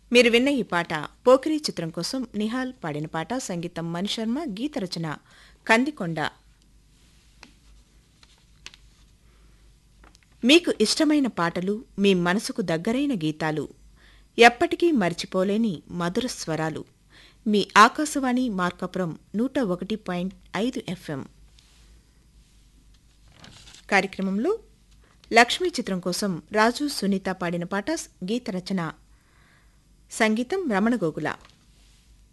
మీరు విన్న ఈ పాట పోకిరి చిత్రం కోసం నిహాల్ పాడిన పాట సంగీతం మణిశర్మ గీత రచన కందికొండ మీకు ఇష్టమైన పాటలు మీ మనసుకు దగ్గరైన గీతాలు ఎప్పటికీ మర్చిపోలేని మధుర స్వరాలు మీ ఆకాశవాణి మార్కాపురం నూట ఒకటి పాయింట్ ఐదు ఎఫ్ఎం కార్యక్రమంలో లక్ష్మీ చిత్రం కోసం రాజు సునీత పాడిన పాట గీత రచన సంగీతం రమణ గోగుల